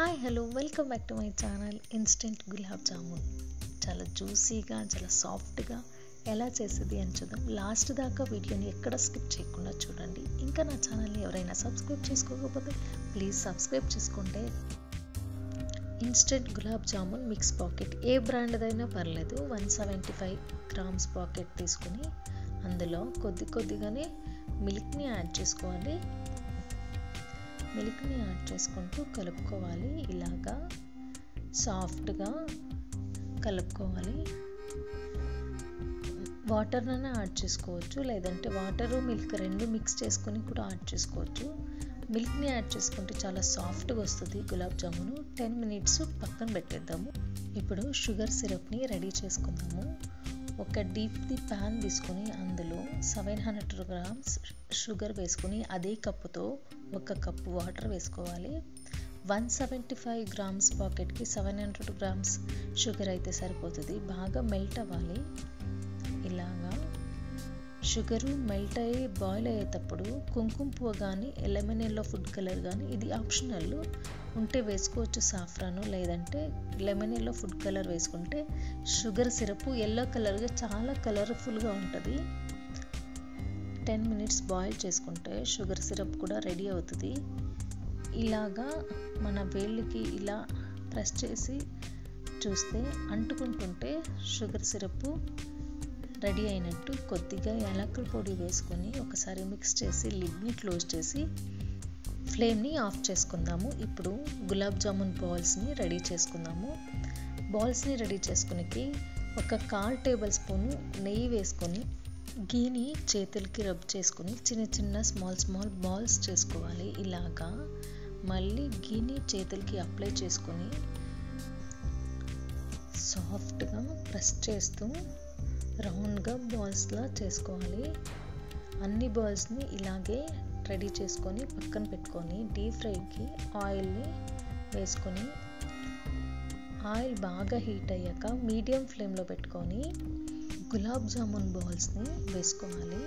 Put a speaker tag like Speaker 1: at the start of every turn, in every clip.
Speaker 1: hi hello welcome back to my channel instant gulab jamun చాలా జ్యూసీగా చాలా సాఫ్ట్గా ఎలా చేసేది అని చూద్దాం లాస్ట్ దాకా వీడియోని ఎక్కడ స్కిప్ చేయకుండా చూడండి ఇంకా నా ఛానల్ని ఎవరైనా సబ్స్క్రైబ్ చేసుకోకపోతే ప్లీజ్ సబ్స్క్రైబ్ చేసుకుంటే instant gulab jamun mix packet ఏ బ్రాండ్దైనా పర్లేదు one seventy five grams packet తీసుకుని అందులో కొద్ది కొద్దిగానే మిల్క్ని యాడ్ చేసుకోవాలి మిల్క్ని యాడ్ చేసుకుంటూ కలుపుకోవాలి ఇలాగా సాఫ్ట్గా కలుపుకోవాలి వాటర్నైనా యాడ్ చేసుకోవచ్చు లేదంటే వాటరు మిల్క్ రెండు మిక్స్ చేసుకొని కూడా యాడ్ చేసుకోవచ్చు మిల్క్ని యాడ్ చేసుకుంటే చాలా సాఫ్ట్గా వస్తుంది గులాబ్ జామును టెన్ మినిట్స్ పక్కన పెట్టేద్దాము ఇప్పుడు షుగర్ సిరప్ని రెడీ చేసుకుందాము ఒక డీప్ది ప్యాన్ తీసుకొని అందులో సెవెన్ హండ్రెడ్ గ్రామ్స్ షుగర్ వేసుకుని అదే కప్పుతో ఒక కప్పు వాటర్ వేసుకోవాలి వన్ సెవెంటీ ఫైవ్ గ్రామ్స్ పాకెట్కి సెవెన్ హండ్రెడ్ గ్రామ్స్ షుగర్ అయితే సరిపోతుంది బాగా మెల్ట్ అవ్వాలి ఇలాగా షుగరు మెల్ట్ అయ్యి బాయిల్ అయ్యేటప్పుడు కుంకుమ పువ్వు కానీ లెమన్ ఎల్లో ఫుడ్ కలర్ కానీ ఇది ఆప్షనల్ ఉంటే వేసుకోవచ్చు సాఫ్రాను లేదంటే లెమన్ ఎల్లో ఫుడ్ కలర్ వేసుకుంటే షుగర్ సిరప్ ఎల్లో కలర్గా చాలా కలర్ఫుల్గా ఉంటుంది టెన్ మినిట్స్ బాయిల్ చేసుకుంటే షుగర్ సిరప్ కూడా రెడీ అవుతుంది ఇలాగా మన వేళ్ళకి ఇలా ప్రెస్ చేసి చూస్తే అంటుకుంటుంటే షుగర్ సిరప్ రెడీ అయినట్టు కొద్దిగా యాలకుల పొడి వేసుకొని ఒకసారి మిక్స్ చేసి లిడ్ని క్లోజ్ చేసి ఫ్లేమ్ని ఆఫ్ చేసుకుందాము ఇప్పుడు గులాబ్ జామున్ బాల్స్ని రెడీ చేసుకుందాము బాల్స్ని రెడీ చేసుకునేకి ఒక కాల్ టేబుల్ స్పూన్ నెయ్యి వేసుకొని గీని చేతులకి రబ్ చేసుకొని చిన్న చిన్న స్మాల్ స్మాల్ బాల్స్ చేసుకోవాలి ఇలాగా మళ్ళీ గీని చేతులకి అప్లై చేసుకొని సాఫ్ట్గా ప్రెస్ చేస్తూ రౌండ్గా బాల్స్లా చేసుకోవాలి అన్ని బాల్స్ని ఇలాగే రెడీ చేసుకొని పక్కన పెట్టుకొని డీప్ ఫ్రైకి ఆయిల్ని వేసుకొని ఆయిల్ బాగా హీట్ అయ్యాక మీడియం ఫ్లేమ్లో పెట్టుకొని గులాబ్ జామున్ బాల్స్ని వేసుకోవాలి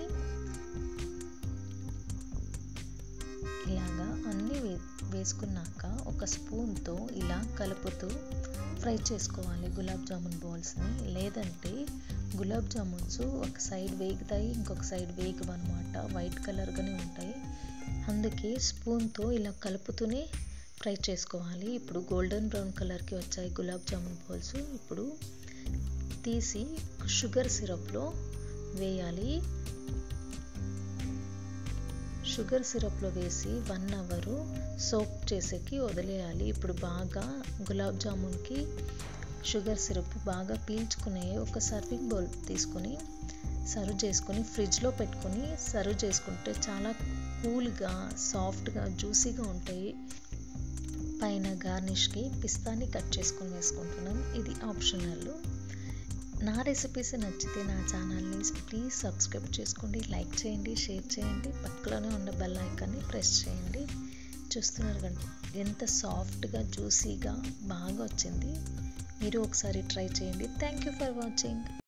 Speaker 1: ఇలాగా అన్నీ వే వేసుకున్నాక ఒక స్పూన్తో ఇలా కలుపుతూ ఫ్రై చేసుకోవాలి గులాబ్ జామున్ బాల్స్ని లేదంటే గులాబ్ జామున్స్ ఒక సైడ్ వేగుతాయి ఇంకొక సైడ్ వేగవు అనమాట వైట్ కలర్గానే ఉంటాయి అందుకే స్పూన్తో ఇలా కలుపుతూనే ఫ్రై చేసుకోవాలి ఇప్పుడు గోల్డెన్ బ్రౌన్ కలర్కి వచ్చాయి గులాబ్ జామున్ బాల్స్ ఇప్పుడు తీసి షుగర్ సిరప్లో వేయాలి షుగర్ సిరప్లో వేసి వన్ అవరు సోక్ చేసేకి వదిలేయాలి ఇప్పుడు బాగా గులాబ్ జామున్కి షుగర్ సిరప్ బాగా పీల్చుకునే ఒక సర్వింగ్ బౌల్ తీసుకొని సర్వ్ చేసుకొని ఫ్రిడ్జ్లో పెట్టుకొని సర్వ్ చేసుకుంటే చాలా కూల్గా సాఫ్ట్గా జ్యూసీగా ఉంటాయి పైన గార్నిష్కి పిస్తాని కట్ చేసుకొని వేసుకుంటున్నాం ఇది ఆప్షనల్ నా రెసిపీస్ నచ్చితే నా ఛానల్ని ప్లీజ్ సబ్స్క్రైబ్ చేసుకోండి లైక్ చేయండి షేర్ చేయండి పక్కలోనే ఉన్న బెల్ ఐకాన్ని ప్రెస్ చేయండి చూస్తున్నారు కండి ఎంత సాఫ్ట్గా జ్యూసీగా బాగా వచ్చింది మీరు ఒకసారి ట్రై చేయండి థ్యాంక్ యూ ఫర్ వాచింగ్